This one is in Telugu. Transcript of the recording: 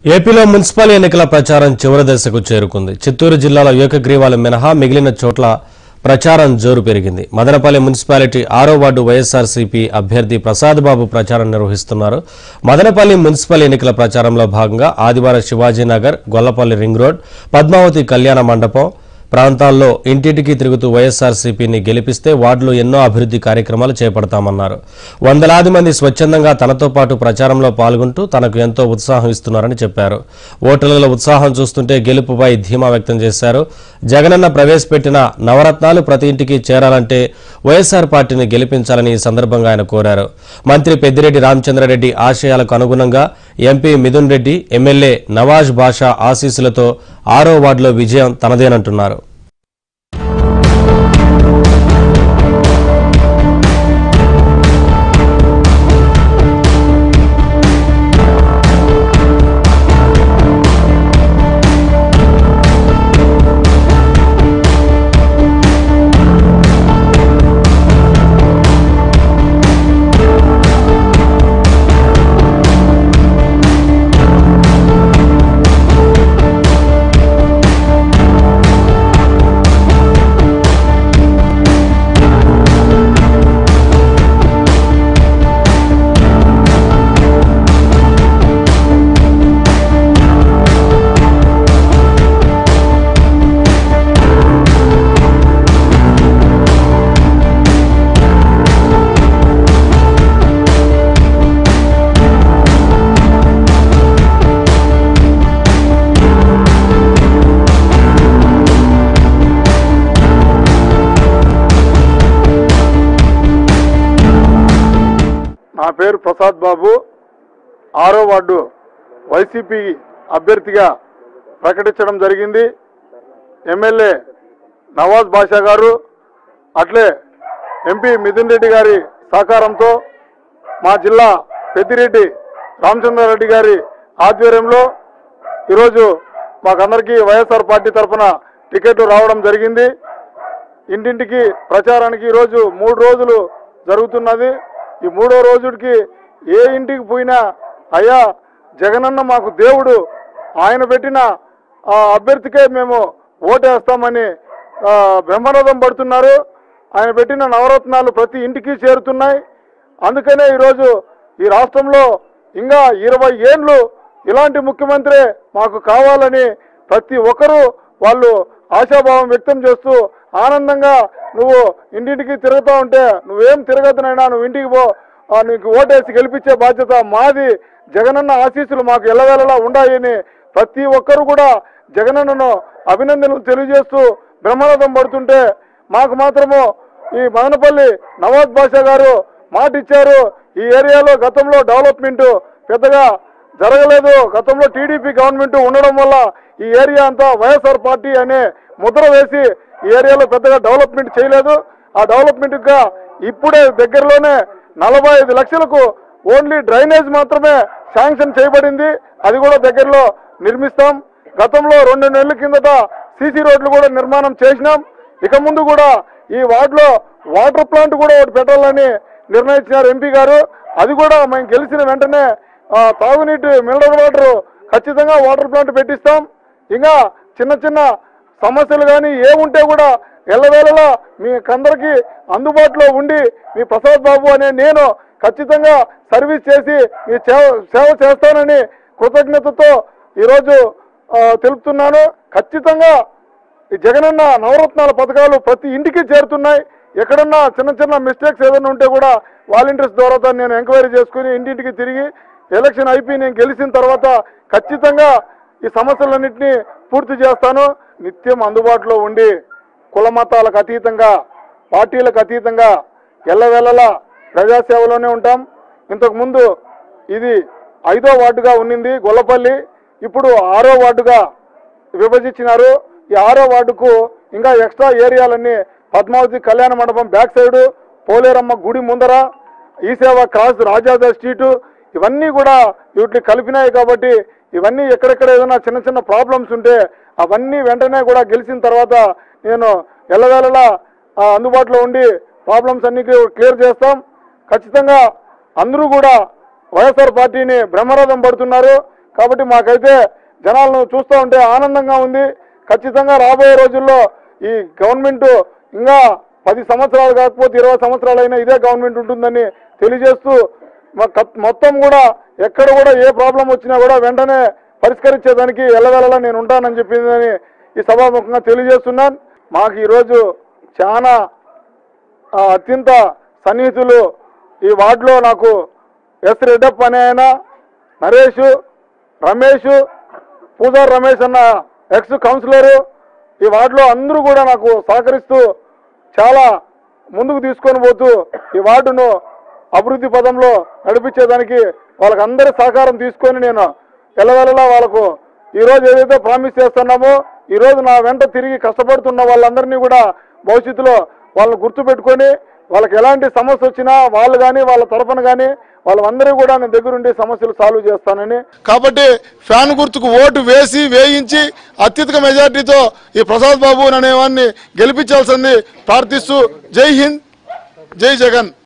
ఏపీలో మున్సిపల్ ఎన్నికల ప్రచారం చివరి దశకు చేరుకుంది చిత్తూరు జిల్లాలో ఏకగ్రీవాలు మినహా మిగిలిన చోట్ల ప్రచారం జోరు పెరిగింది మదనపల్లి మున్సిపాలిటీ ఆరో వార్డు వైఎస్ఆర్సీపీ అభ్యర్థి ప్రసాద్ బాబు ప్రచారం నిర్వహిస్తున్నారు మదనపల్లి మున్సిపల్ ఎన్నికల ప్రచారంలో భాగంగా ఆదివారం శివాజీనగర్ గొల్లపల్లి రింగ్ రోడ్ పద్మావతి కళ్యాణ మండపం ప్రాంతాల్లో ఇంటింటికి తిరుగుతూ వైఎస్ఆర్సీపీని గెలిపిస్తే వార్డులో ఎన్నో అభివృద్ధి కార్యక్రమాలు చేపడతామన్నారు వందలాది మంది స్వచ్ఛందంగా తనతో పాటు ప్రచారంలో పాల్గొంటూ తనకు ఎంతో ఉత్సాహం ఇస్తున్నారని చెప్పారు ఓటర్లలో ఉత్సాహం చూస్తుంటే గెలుపుపై ధీమా వ్యక్తం చేశారు జగనన్న ప్రవేశపెట్టిన నవరత్నాలు ప్రతి ఇంటికి చేరాలంటే వైఎస్ఆర్ పార్టీని గెలిపించాలని ఈ సందర్భంగా ఆయన కోరారు మంత్రి పెద్దిరెడ్డి రామచంద్రారెడ్డి ఆశయాలకు అనుగుణంగా ఎంపీ మిథున్ రెడ్డి ఎమ్మెల్యే నవాజ్ బాషా ఆశీస్సులతో ఆరో వార్డులో విజయం తనదేనంటున్నారు నా పేరు ప్రసాద్ బాబు ఆరో వార్డు వైసీపీ అభ్యర్థిగా ప్రకటించడం జరిగింది ఎమ్మెల్యే నవాజ్ బాషా గారు అట్లే ఎంపీ మిథున్ రెడ్డి గారి సహకారంతో మా జిల్లా పెద్దిరెడ్డి రామచంద్రారెడ్డి గారి ఆధ్వర్యంలో ఈరోజు మాకందరికీ వైఎస్ఆర్ పార్టీ తరఫున టికెట్లు రావడం జరిగింది ఇంటింటికి ప్రచారానికి ఈరోజు మూడు రోజులు జరుగుతున్నది ఈ మూడో రోజుకి ఏ ఇంటికి పోయినా అయ్యా జగనన్న మాకు దేవుడు ఆయన పెట్టిన ఆ అభ్యర్థికే మేము ఓటేస్తామని ఆ, బ్రహ్మరథం పడుతున్నారు ఆయన పెట్టిన నవరత్నాలు ప్రతి ఇంటికి చేరుతున్నాయి అందుకనే ఈరోజు ఈ రాష్ట్రంలో ఇంకా ఇరవై ఏండ్లు ఇలాంటి ముఖ్యమంత్రి మాకు కావాలని ప్రతి ఒక్కరూ వాళ్ళు ఆశాభావం వ్యక్తం చేస్తూ ఆనందంగా నువ్వు ఇంటింటికి తిరుగుతూ ఉంటే నువ్వేం తిరగదునైనా నువ్వు ఇంటికి పో ఆ, నీకు ఓటేసి గెలిపించే బాధ్యత మాది జగనన్న ఆశీస్సులు మాకు ఎల్లవేళలా ఉండాయని ప్రతి ఒక్కరు కూడా జగనన్నను అభినందనలు తెలియజేస్తూ బ్రహ్మరథం పడుతుంటే మాకు మాత్రము ఈ మదనపల్లి నవాజ్ బాషా గారు మాట ఇచ్చారు ఈ ఏరియాలో గతంలో డెవలప్మెంట్ పెద్దగా జరగలేదు గతంలో టీడీపీ గవర్నమెంట్ ఉండడం వల్ల ఈ ఏరియా అంతా వైఎస్ఆర్ పార్టీ అనే ముద్ర వేసి ఈ ఏరియాలో పెద్దగా డెవలప్మెంట్ చేయలేదు ఆ డెవలప్మెంట్ గా ఇప్పుడే దగ్గరలోనే నలభై ఐదు లక్షలకు ఓన్లీ డ్రైనేజ్ మాత్రమే శాంక్షన్ చేయబడింది అది కూడా దగ్గరలో నిర్మిస్తాం గతంలో రెండు నెలల కిందట సీసీ రోడ్లు కూడా నిర్మాణం చేసినాం ఇక ముందు కూడా ఈ వార్డులో వాటర్ ప్లాంట్ కూడా ఒకటి పెట్టాలని నిర్ణయించినారు ఎంపీ గారు అది కూడా మేము గెలిచిన వెంటనే ఆ, తాగునీటి మినరల్ వాటర్ ఖచ్చితంగా వాటర్ ప్లాంట్ పెట్టిస్తాం ఇంకా చిన్న చిన్న సమస్యలు కానీ ఏముంటే కూడా ఎల్లవేళలా మీకందరికీ అందుబాటులో ఉండి మీ ప్రసాద్ బాబు అనే నేను ఖచ్చితంగా సర్వీస్ చేసి మీ సేవ సేవ చేస్తానని కృతజ్ఞతతో ఈరోజు ఆ, తెలుపుతున్నాను ఖచ్చితంగా ఈ జగనన్న నవరత్నాల పథకాలు ప్రతి ఇంటికి చేరుతున్నాయి ఎక్కడన్నా చిన్న చిన్న మిస్టేక్స్ ఏదైనా ఉంటే కూడా వాలంటీర్స్ ద్వారా దాన్ని నేను ఎంక్వైరీ చేసుకుని ఇంటింటికి తిరిగి ఎలక్షన్ అయిపోయి నేను గెలిచిన తర్వాత ఖచ్చితంగా ఈ సమస్యలన్నింటినీ పూర్తి చేస్తాను నిత్యం అందుబాటులో ఉండి కుల మతాలకు అతీతంగా పార్టీలకు అతీతంగా ఎల్లవెల్లలా ప్రజాసేవలోనే ఉంటాం ఇంతకు ముందు ఇది ఐదో వార్డుగా ఉన్నింది గొల్లపల్లి ఇప్పుడు ఆరో వార్డుగా విభజించినారు ఈ ఆరో వార్డుకు ఇంకా ఎక్స్ట్రా ఏరియాలన్నీ పద్మావతి కళ్యాణ మండపం బ్యాక్ సైడ్ పోలేరమ్మ గుడి ముందర ఈసేవ క్రాస్ రాజాద స్ట్రీటు ఇవన్నీ కూడా వీటిని కలిపినాయి కాబట్టి ఇవన్నీ ఎక్కడెక్కడ ఏదైనా చిన్న చిన్న ప్రాబ్లమ్స్ ఉంటే అవన్నీ వెంటనే కూడా గెలిచిన తర్వాత నేను ఎల్లవేళలా ఆ, అందుబాటులో ఉండి ప్రాబ్లమ్స్ అన్ని క్లియర్ చేస్తాం ఖచ్చితంగా అందరూ కూడా వైఎస్ఆర్ పార్టీని బ్రహ్మరథం పడుతున్నారు కాబట్టి మాకైతే జనాలను చూస్తూ ఉంటే ఆనందంగా ఉంది ఖచ్చితంగా రాబోయే రోజుల్లో ఈ గవర్నమెంట్ ఇంకా పది సంవత్సరాలు కాకపోతే ఇరవై సంవత్సరాలైనా ఇదే గవర్నమెంట్ ఉంటుందని తెలియజేస్తూ మా కత్- మొత్తం కూడా ఎక్కడ కూడా ఏ ప్రాబ్లం వచ్చినా కూడా వెంటనే పరిష్కరించేదానికి ఎల్లవెల్లలా నేను ఉంటానని చెప్పిందని ఈ సభాముఖంగా తెలియజేస్తున్నాను మాకు ఈరోజు చాలా ఆ, అత్యంత సన్నిహితులు ఈ వార్డులో నాకు ఎస్ రెడ్డప్ప అనే ఆయన నరేష్ రమేష్ పూజార్ రమేష్ అన్న ఎక్స్ కౌన్సిలరు ఈ వార్డులో అందరూ కూడా నాకు సహకరిస్తూ చాలా ముందుకు తీసుకొని పోతూ ఈ వార్డును అభివృద్ధి పదంలో నడిపించేదానికి వాళ్ళకి అందరి సహకారం తీసుకొని నేను ఎల్లవెల్లలా వాళ్ళకు ఈరోజు ఏదైతే ప్రామిస్ చేస్తున్నామో ఈరోజు నా వెంట తిరిగి కష్టపడుతున్న వాళ్ళందరినీ కూడా భవిష్యత్తులో వాళ్ళని గుర్తుపెట్టుకొని వాళ్ళకి ఎలాంటి సమస్య వచ్చినా వాళ్ళు కానీ వాళ్ళ తరఫున కానీ వాళ్ళందరూ కూడా నేను దగ్గరుండి సమస్యలు సాల్వ్ చేస్తానని కాబట్టి ఫ్యాన్ గుర్తుకు ఓటు వేసి వేయించి అత్యధిక మెజార్టీతో ఈ ప్రసాద్ బాబు అనేవాడిని గెలిపించాల్సింది ప్రార్థిస్తూ జై హింద్ జై జగన్